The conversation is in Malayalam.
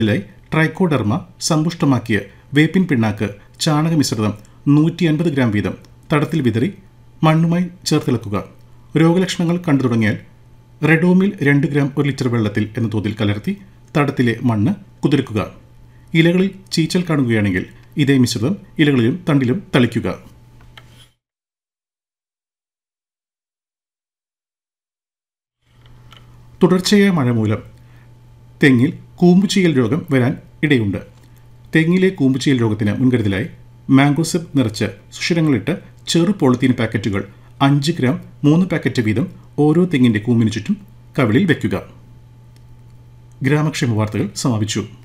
ഇതിലായി ട്രൈക്കോഡർമ സമ്പുഷ്ടമാക്കിയ വേപ്പിൻ പിണ്ണാക്ക് ചാണക മിശ്രിതം നൂറ്റി അൻപത് ഗ്രാം വീതം തടത്തിൽ വിതറി മണ്ണുമായി ചേർത്തിളക്കുക രോഗലക്ഷണങ്ങൾ കണ്ടു തുടങ്ങിയാൽ റെഡോമിൽ രണ്ട് ഗ്രാം ഒരു ലിറ്റർ വെള്ളത്തിൽ എന്ന തോതിൽ കലർത്തി തടത്തിലെ മണ്ണ് കുതിർക്കുക ഇലകളിൽ ചീച്ചൽ കാണുകയാണെങ്കിൽ ഇതേ മിശ്രിതം ഇലകളിലും തണ്ടിലും തളിക്കുക തുടർച്ചയായ മഴ മൂലം തെങ്ങിൽ കൂമ്പുചീയൽ രോഗം വരാൻ ഇടയുണ്ട് തെങ്ങിലെ കൂമ്പുചീയൽ രോഗത്തിന് മുൻകരുതലായി മാംഗോസിപ്പ് നിറച്ച് സുഷിരങ്ങളിട്ട് ചെറു പോളിത്തീൻ പാക്കറ്റുകൾ അഞ്ച് ഗ്രാം മൂന്ന് പാക്കറ്റ് വീതം ഓരോ തെങ്ങിൻ്റെ കൂമ്പിന് ചുറ്റും കവിളിൽ വയ്ക്കുക ഗ്രാമക്ഷേമ വാർത്തകൾ സമാപിച്ചു